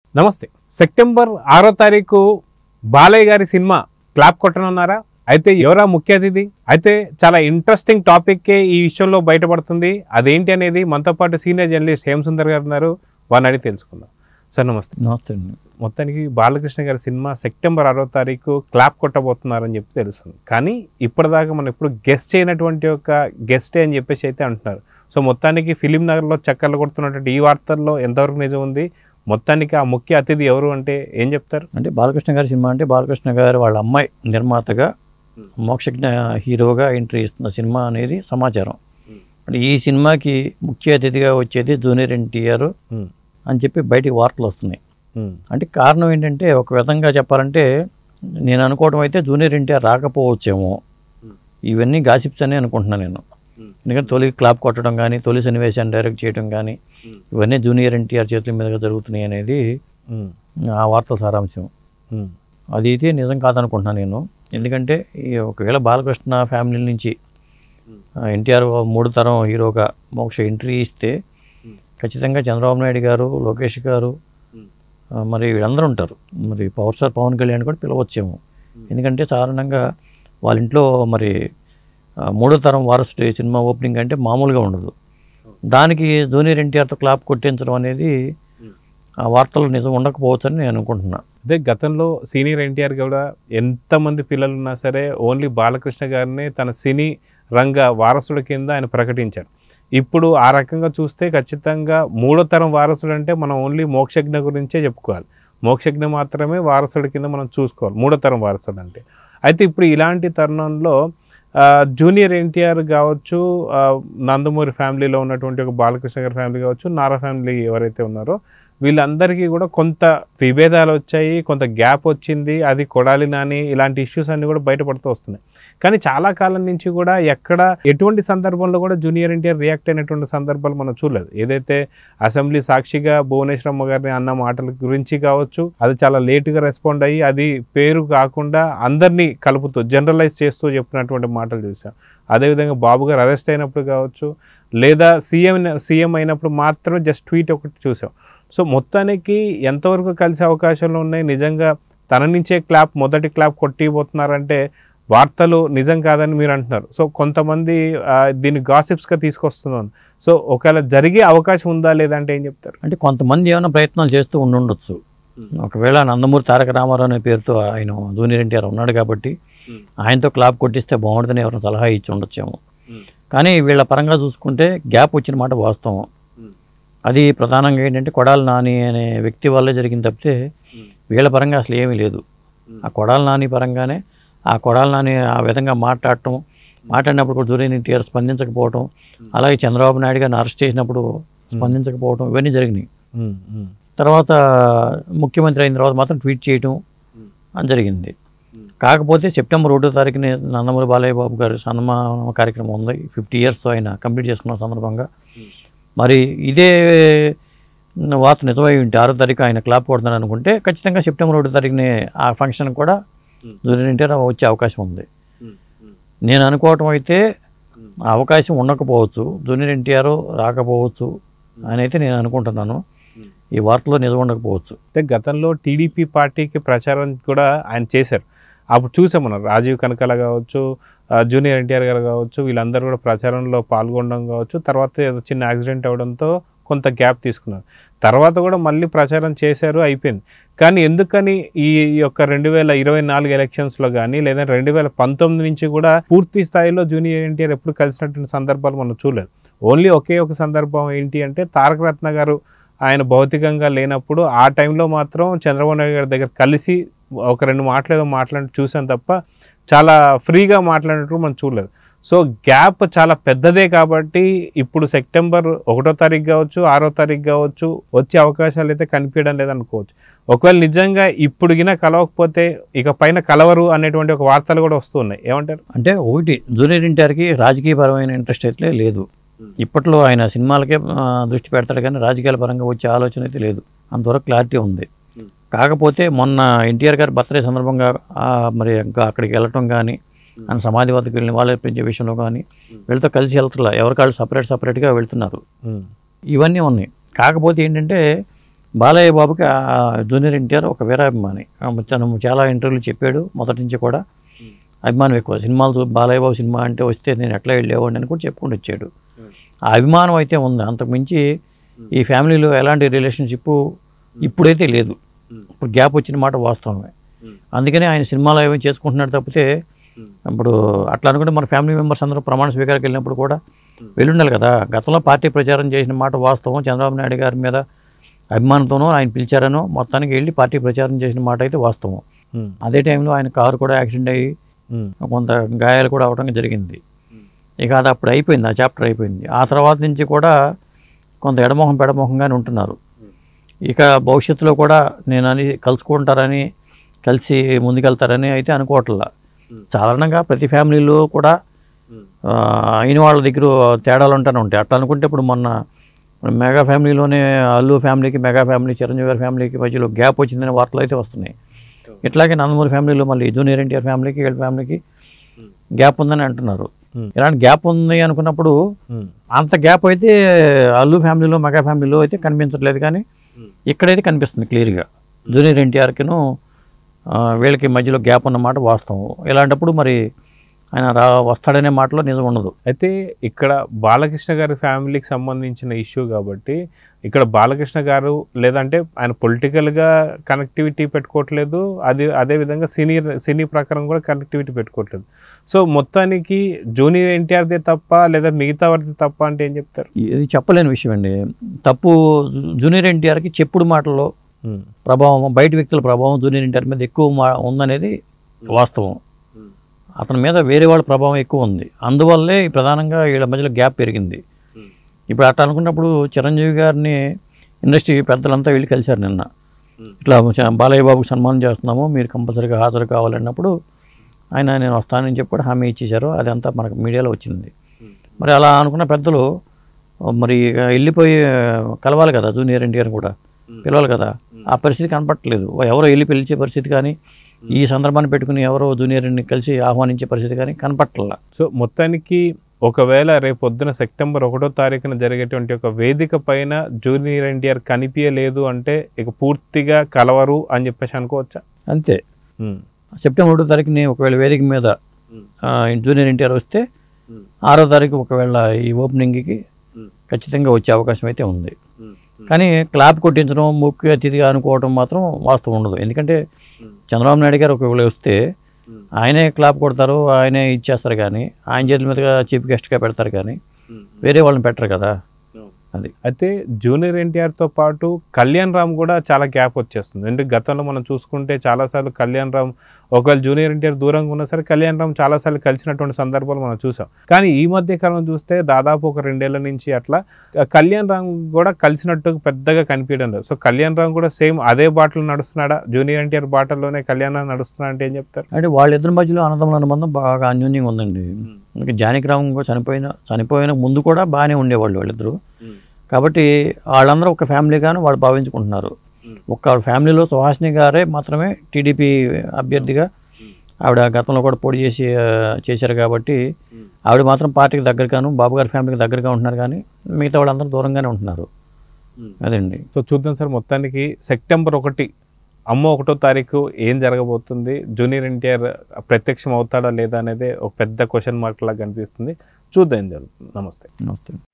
నమస్తే సెప్టెంబర్ ఆరో తారీఖు బాలయ్య గారి సినిమా క్లాప్ కొట్టనున్నారా అయితే ఎవరా ముఖ్య అతిథి అయితే చాలా ఇంట్రెస్టింగ్ టాపిక్కే ఈ విషయంలో బయటపడుతుంది అదేంటి అనేది మనతో పాటు సీనియర్ జర్నలిస్ట్ హేమసుందర్ గారు ఉన్నారు వారిని అడిగి తెలుసుకుందాం సార్ నమస్తే నమస్తే అండి మొత్తానికి బాలకృష్ణ గారి సినిమా సెప్టెంబర్ ఆరో తారీఖు క్లాప్ కొట్టబోతున్నారని చెప్పి తెలుస్తుంది కానీ ఇప్పటిదాకా మనం ఎప్పుడు గెస్ట్ చేయనటువంటి ఒక గెస్టే అని చెప్పేసి అయితే అంటున్నారు సో మొత్తానికి ఫిలిం నగర్లో చక్కర్లు కొడుతున్నటువంటి ఈ వార్తల్లో ఎంతవరకు నిజం ఉంది మొత్తానికి ఆ ముఖ్య అతిథి ఎవరు అంటే ఏం చెప్తారు అంటే బాలకృష్ణ గారి సినిమా అంటే బాలకృష్ణ గారు వాళ్ళ అమ్మాయి నిర్మాతగా మోక్షజ్ఞ హీరోగా ఎంట్రీ ఇస్తున్న సినిమా అనేది సమాచారం అంటే ఈ సినిమాకి ముఖ్య అతిథిగా వచ్చేది జూనియర్ ఎన్టీఆర్ ఉమ్, అని చెప్పి బయటికి వార్తలు వస్తున్నాయి ఉమ్, అంటే కారణం ఏంటంటే ఒక విధంగా చెప్పాలంటే నేను అనుకోవడం అయితే జూనియర్ ఎన్టీఆర్ రాకపోవచ్చేమో ఇవన్నీ గాసిప్స్ అని అనుకుంటున్నాను నేను ఎందుకంటే తొలి క్లాప్ కొట్టడం కానీ తొలి సన్నివేశాన్ని డైరెక్ట్ చేయడం కానీ ఇవన్నీ జూనియర్ ఎన్టీఆర్ చేతుల మీదుగా జరుగుతున్నాయి అనేది ఉమ్, ఆ వార్త సారాంశం ఉమ్, అది అయితే నిజం కాదనుకుంటున్నాను నేను ఎందుకంటే ఈ ఒకవేళ బాలకృష్ణ ఫ్యామిలీ నుంచి ఎన్టీఆర్ మూడు తరం హీరోగా మోక్ష ఎంట్రీ ఇస్తే ఖచ్చితంగా చంద్రబాబు నాయుడు గారు లోకేష్ గారు ఆ, మరి వీళ్ళందరూ ఉంటారు మరి పవర్ స్టార్ పవన్ కళ్యాణ్ కూడా పిలవచ్చేమో ఎందుకంటే సాధారణంగా వాళ్ళ ఇంట్లో మరి ఆ, మూడో తరం వారసుడు ఈ సినిమా ఓపెనింగ్ అంటే మామూలుగా ఉండదు దానికి జూనియర్ ఎన్టీఆర్తో క్లాప్ కొట్టించడం అనేది ఆ వార్తలు నిజం ఉండకపోవచ్చని నేను అనుకుంటున్నా అదే గతంలో సీనియర్ ఎన్టీఆర్ కూడా ఎంతమంది పిల్లలు ఉన్నా సరే ఓన్లీ బాలకృష్ణ గారిని తన సినీ రంగ వారసుడి కింద ఆయన ప్రకటించారు ఇప్పుడు ఆ రకంగా చూస్తే ఖచ్చితంగా మూడో తరం వారసుడు అంటే మనం ఓన్లీ మోక్షజ్ఞ గురించే చెప్పుకోవాలి మోక్షజ్ఞ మాత్రమే వారసుడి కింద మనం చూసుకోవాలి మూడో తరం వారసుడు అంటే అయితే ఇప్పుడు ఇలాంటి తరుణంలో ఆ, జూనియర్ ఎన్టీఆర్ కావచ్చు ఆ, నందమూరి ఫ్యామిలీలో ఉన్నటువంటి ఒక బాలకృష్ణ గారి ఫ్యామిలీ కావచ్చు నారా ఫ్యామిలీ ఎవరైతే ఉన్నారో వీళ్ళందరికీ కూడా కొంత విభేదాలు వచ్చాయి కొంత గ్యాప్ వచ్చింది అది కొడాలి నాని ఇలాంటి ఇష్యూస్ అన్ని కూడా బయటపడుతూ వస్తున్నాయి కానీ చాలా కాలం నుంచి కూడా ఎక్కడ ఎటువంటి సందర్భంలో కూడా జూనియర్ ఎన్టీఆర్ రియాక్ట్ అయినటువంటి సందర్భాలు మనం చూడలేదు ఏదైతే అసెంబ్లీ సాక్షిగా భువనేశ్వరమ్మ గారిని అన్న మాటల గురించి కావచ్చు అది చాలా లేటుగా రెస్పాండ్ అయ్యి అది పేరు కాకుండా అందరినీ కలుపుతూ జనరలైజ్ చేస్తూ చెప్పినటువంటి మాటలు చూసాం అదేవిధంగా బాబు గారు అరెస్ట్ అయినప్పుడు కావచ్చు లేదా సీఎం సీఎం అయినప్పుడు మాత్రమే జస్ట్ ట్వీట్ ఒకటి చూసాం సో మొత్తానికి ఎంతవరకు కలిసే అవకాశాలు ఉన్నాయి నిజంగా తన నుంచే క్లాప్ మొదటి క్లాప్ కొట్టిపోతున్నారంటే వార్తలు నిజం కాదని మీరు అంటున్నారు సో కొంతమంది ఆ, దీన్ని గాసిప్స్గా తీసుకొస్తున్నాను సో ఒకవేళ జరిగే అవకాశం ఉందా లేదా అంటే ఏం చెప్తారు అంటే కొంతమంది ఏమైనా ప్రయత్నాలు చేస్తూ ఉండుండొచ్చు ఒకవేళ నందమూరి తారక రామారావు అనే పేరుతో ఆయన జూనియర్ ఎన్టీఆర్ ఉన్నాడు కాబట్టి ఆయనతో క్లాప్ కొట్టిస్తే బాగుంటుందని ఎవరైనా సలహా ఇచ్చి ఉండొచ్చేమో కానీ వీళ్ళ పరంగా చూసుకుంటే గ్యాప్ వచ్చిన మాట వాస్తవం అది ప్రధానంగా ఏంటంటే కొడాలి నాని అనే వ్యక్తి వల్లే జరిగింది తప్పితే వీళ్ళ పరంగా అసలు ఏమీ లేదు ఆ కొడాలి నాని పరంగానే ఆ కొడాలి నాని ఆ విధంగా మాట్లాడటం మాట్లాడినప్పుడు కూడా జూనియర్ ఎన్టీఆర్ స్పందించకపోవటం అలాగే చంద్రబాబు నాయుడు గారిని అరెస్ట్ చేసినప్పుడు స్పందించకపోవటం ఇవన్నీ జరిగినాయి ఉమ్, ఉమ్, తర్వాత ముఖ్యమంత్రి అయిన తర్వాత మాత్రం ట్వీట్ చేయటం అని జరిగింది కాకపోతే సెప్టెంబర్ ఒకటో తారీఖున నందమూరి బాలయ్య బాబు గారి సన్మాన కార్యక్రమం ఉంది ఫిఫ్టీ ఇయర్స్ ఆయన కంప్లీట్ చేసుకున్న సందర్భంగా మరి ఇదే వార్త నిజమై ఉంటే ఆరో తారీఖు ఆయన క్లాప్ కొడతాను అనుకుంటే ఖచ్చితంగా సెప్టెంబర్ ఒకటో తారీఖునే ఆ ఫంక్షన్ కూడా జూనియర్ ఎన్టీఆర్ వచ్చే అవకాశం ఉంది నేను అనుకోవటం అయితే ఆ అవకాశం ఉండకపోవచ్చు జూనియర్ ఎన్టీఆర్ రాకపోవచ్చు అని అయితే నేను అనుకుంటున్నాను ఈ వార్తలో నిజం ఉండకపోవచ్చు అంటే గతంలో టీడీపీ పార్టీకి ప్రచారం కూడా ఆయన చేశారు అప్పుడు చూసాం మనం రాజీవ్ కనకాల కావచ్చు ఆ, జూనియర్ ఎన్టీఆర్ గారు కావచ్చు వీళ్ళందరూ కూడా ప్రచారంలో పాల్గొనడం కావచ్చు తర్వాత ఏదో చిన్న యాక్సిడెంట్ అవడంతో కొంత గ్యాప్ తీసుకున్నారు తర్వాత కూడా మళ్ళీ ప్రచారం చేశారు అయిపోయింది కానీ ఎందుకని ఈ యొక్క రెండు వేల ఇరవై నాలుగు ఎలక్షన్స్లో కానీ లేదా రెండు వేల పంతొమ్మిది నుంచి కూడా పూర్తి స్థాయిలో జూనియర్ ఎన్టీఆర్ ఎప్పుడు కలిసినటువంటి సందర్భాలు మనం చూడలేదు ఓన్లీ ఒకే ఒక సందర్భం ఏంటి అంటే తారక రత్న గారు ఆయన భౌతికంగా లేనప్పుడు ఆ టైంలో మాత్రం చంద్రబాబు నాయుడు గారి దగ్గర కలిసి ఒక రెండు మాటలు ఏదో మాట్లాడి చూసాం తప్ప చాలా ఫ్రీగా మాట్లాడినట్టు మనం చూడలేదు సో గ్యాప్ చాలా పెద్దదే కాబట్టి ఇప్పుడు సెప్టెంబర్ ఒకటో తారీఖు కావచ్చు ఆరో తారీఖు కావచ్చు వచ్చే అవకాశాలు అయితే కనిపించడం లేదనుకోవచ్చు ఒకవేళ నిజంగా ఇప్పుడు గిన కలవకపోతే ఇక పైన కలవరు అనేటువంటి ఒక వార్తలు కూడా వస్తున్నాయి ఏమంటారు అంటే ఒకటి జూనియర్ ఎన్టీఆర్కి రాజకీయపరమైన ఇంట్రెస్ట్ అయితే లేదు ఇప్పట్లో ఆయన సినిమాలకే ఆ, దృష్టి పెడతాడు కానీ రాజకీయాల పరంగా వచ్చే ఆలోచన అయితే లేదు అంతవరకు క్లారిటీ ఉంది కాకపోతే మొన్న ఎన్టీఆర్ గారి బర్త్డే సందర్భంగా ఆ, మరి ఇంకా అక్కడికి వెళ్ళటం కానీ ఆయన సమాధి వద్దకు వెళ్ళిన వాళ్ళ పెంచే విషయంలో కానీ వీళ్ళతో కలిసి వెళ్తున్నా ఎవరికాళ్ళు సపరేట్ సపరేట్గా వెళ్తున్నారు ఉమ్, ఇవన్నీ ఉన్నాయి కాకపోతే ఏంటంటే బాలయ్య బాబుకి ఆ జూనియర్ ఎన్టీఆర్ ఒక వీరాభిమాని ఆ తను చాలా ఇంటర్వ్యూలు చెప్పాడు మొదటి నుంచి కూడా అభిమానం ఎక్కువ సినిమాలు చూ బాలయ్య బాబు సినిమా అంటే వస్తే నేను ఎట్లా వెళ్ళేవాడిని అని కూడా చెప్పుకుంటూ వచ్చాడు ఆ అభిమానం అయితే ఉంది అంతకు మించి ఈ ఫ్యామిలీలో ఎలాంటి రిలేషన్షిప్ ఇప్పుడైతే లేదు ఇప్పుడు గ్యాప్ వచ్చిన మాట వాస్తవమే అందుకనే ఆయన సినిమాలు ఏమి చేసుకుంటున్నాడు తప్పితే ఇప్పుడు అట్లా అనుకుంటే మన ఫ్యామిలీ మెంబర్స్ అందరూ ప్రమాణ స్వీకారానికి వెళ్ళినప్పుడు కూడా వెళ్ళుండాలి కదా గతంలో పార్టీ ప్రచారం చేసిన మాట వాస్తవం చంద్రబాబు నాయుడు గారి మీద అభిమానంతోనో ఆయన పిలిచారనో మొత్తానికి వెళ్ళి పార్టీ ప్రచారం చేసిన మాట అయితే వాస్తవం ఉమ్, అదే టైంలో ఆయన కారు కూడా యాక్సిడెంట్ అయ్యి ఉమ్, కొంత గాయాలు కూడా అవడం జరిగింది ఇక అది అప్పుడు అయిపోయింది ఆ చాప్టర్ అయిపోయింది ఆ తర్వాత నుంచి కూడా కొంత ఎడమొహం పెడమొహంగానే ఉంటున్నారు ఇక భవిష్యత్తులో కూడా నేను అని కలుసుకుంటారని కలిసి ముందుకెళ్తారని అయితే అనుకోవట్లా సాధారణంగా ప్రతి ఫ్యామిలీలో కూడా ఆ, అయిన వాళ్ళ దగ్గర తేడాలు ఉంటానే ఉంటాయి అట్లా అనుకుంటే ఇప్పుడు మొన్న మెగా ఫ్యామిలీలోనే అల్లు ఫ్యామిలీకి మెగా ఫ్యామిలీ చిరంజీవి గారి ఫ్యామిలీకి మధ్యలో గ్యాప్ వచ్చిందని వార్తలు అయితే వస్తున్నాయి ఇట్లాగే నందమూరి ఫ్యామిలీలో మళ్ళీ జూనియర్ ఎన్టీఆర్ ఫ్యామిలీకి వీళ్ళ ఫ్యామిలీకి గ్యాప్ ఉందని అంటున్నారు Hmm. ఇలాంటి గ్యాప్ ఉంది అనుకున్నప్పుడు ఉమ్, అంత గ్యాప్ అయితే అల్లు ఫ్యామిలీలో మెగా ఫ్యామిలీలో అయితే కనిపించట్లేదు కానీ ఇక్కడైతే కనిపిస్తుంది క్లియర్గా జూనియర్ ఎన్టీఆర్కిను వీళ్ళకి మధ్యలో గ్యాప్ ఉన్నమాట వాస్తవం ఇలాంటప్పుడు మరి ఆయన రా వస్తాడనే మాటలో నిజం ఉండదు అయితే ఇక్కడ బాలకృష్ణ గారి ఫ్యామిలీకి సంబంధించిన ఇష్యూ కాబట్టి ఇక్కడ బాలకృష్ణ గారు లేదంటే ఆయన పొలిటికల్గా కనెక్టివిటీ పెట్టుకోవట్లేదు అది అదేవిధంగా సీనియర్ సినీ ప్రకారం కూడా కనెక్టివిటీ పెట్టుకోవట్లేదు సో మొత్తానికి జూనియర్ ఎన్టీఆర్దే తప్ప లేదా మిగతా వారిది తప్ప అంటే ఏం చెప్తారు ఇది చెప్పలేని విషయం అండి తప్పు జూ- జూనియర్ ఎన్టీఆర్కి చెప్పుడు మాటల్లో ఉమ్, ప్రభావం బయట వ్యక్తుల ప్రభావం జూనియర్ ఎన్టీఆర్ మీద ఎక్కువ మా ఉందనేది వాస్తవం అతని మీద వేరే వాళ్ళ ప్రభావం ఎక్కువ ఉంది అందువల్లే ఈ ప్రధానంగా వీళ్ళ మధ్యలో గ్యాప్ పెరిగింది ఇప్పుడు అట్లా అనుకున్నప్పుడు చిరంజీవి గారిని ఇండస్ట్రీ పెద్దలంతా వెళ్ళి కలిశారు నిన్న ఇట్లా చ- బాలయ్య బాబుకి సన్మానం చేస్తున్నాము మీరు కంపల్సరీగా హాజరు కావాలన్నప్పుడు ఆయన నేను వస్తానని చెప్పి కూడా హామీ ఇచ్చేశారు అదంతా మనకు మీడియాలో వచ్చింది మరి అలా అనుకున్న పెద్దలు మరి ఇక వెళ్ళిపోయి కలవాలి కదా జూనియర్ ఎన్టీఆర్ కూడా పిలవాలి కదా ఆ పరిస్థితి కనపట్టలేదు ఎవరో వెళ్ళి పిలిచే పరిస్థితి కానీ ఈ సందర్భాన్ని పెట్టుకుని ఎవరో జూనియర్ని కలిసి ఆహ్వానించే పరిస్థితి కానీ కనపట్టల సో మొత్తానికి ఒకవేళ రేపు పొద్దున సెప్టెంబర్ ఒకటో తారీఖున జరిగేటువంటి ఒక వేదిక పైన జూనియర్ ఎన్టీఆర్ కనిపించలేదు అంటే ఇక పూర్తిగా కలవరు అని చెప్పేసి అనుకోవచ్చా అంతే ఉమ్, సెప్టెంబర్ ఒకటో తారీఖుని ఒకవేళ వేదిక మీద ఆ, జూనియర్ ఎన్టీఆర్ వస్తే ఆరో తారీఖు ఒకవేళ ఈ ఓపెనింగ్కి ఖచ్చితంగా వచ్చే అవకాశం అయితే ఉంది కానీ క్లాప్ కొట్టించడం ముఖ్య అతిథిగా అనుకోవడం మాత్రం వాస్తవం ఉండదు ఎందుకంటే చంద్రబాబు నాయుడు గారు ఒకవేళ వస్తే ఆయనే క్లాప్ కొడతారు ఆయనే ఇచ్చేస్తారు కానీ ఆయన చేతుల మీదుగా చీఫ్ గెస్ట్గా పెడతారు కానీ వేరే వాళ్ళని పెట్టరు కదా అది అయితే జూనియర్ ఎన్టీఆర్తో పాటు కళ్యాణ్ రామ్ కూడా చాలా గ్యాప్ వచ్చేస్తుంది అంటే గతంలో మనం చూసుకుంటే చాలాసార్లు కళ్యాణ్ రామ్ ఒకవేళ జూనియర్ ఎన్టీఆర్ దూరంగా ఉన్నా సరే కళ్యాణ్ రామ్ చాలాసార్లు కలిసినటువంటి సందర్భాలు మనం చూసాం కానీ ఈ మధ్య కాలం చూస్తే దాదాపు ఒక రెండేళ్ల నుంచి అట్లా ఆ, కళ్యాణ్ రామ్ కూడా కలిసినట్టు పెద్దగా కనిపించడం లేదు సో కళ్యాణ్ రామ్ కూడా సేమ్ అదే బాటలో నడుస్తున్నాడా జూనియర్ ఎన్టీఆర్ బాటల్లోనే కళ్యాణ్ రామ్ నడుస్తున్నా అంటే ఏం చెప్తారు అంటే వాళ్ళిద్దరి మధ్యలో అన్నదమ్ముల అనుబంధం బాగా అన్యోన్యంగా ఉందండి ఇంకా జానకిరామ్ కూడా చనిపోయిన చనిపోయిన ముందు కూడా బాగానే ఉండేవాళ్ళు వాళ్ళిద్దరు కాబట్టి వాళ్ళందరూ ఒక ఫ్యామిలీగాను వాళ్ళు భావించుకుంటున్నారు ఒక్క ఫ్యామిలీలో సుహాసిని గారే మాత్రమే టీడీపీ అభ్యర్థిగా ఆవిడ గతంలో కూడా పోటీ చేసి ఆ, చేశారు కాబట్టి ఆవిడ మాత్రం పార్టీకి దగ్గరగాను బాబు గారి ఫ్యామిలీకి దగ్గరగా ఉంటున్నారు కానీ మిగతా వాళ్ళందరూ దూరంగానే ఉంటున్నారు అదండి సో చూద్దాం సార్ మొత్తానికి సెప్టెంబర్ ఒకటి అమ్మ ఒకటో తారీఖు ఏం జరగబోతుంది జూనియర్ ఎన్టీఆర్ ప్రత్యక్షం అవుతాడా లేదా అనేది ఒక పెద్ద క్వశ్చన్ మార్క్ లాగా కనిపిస్తుంది చూద్దాం ఏం జరుగుతుంది నమస్తే నమస్తే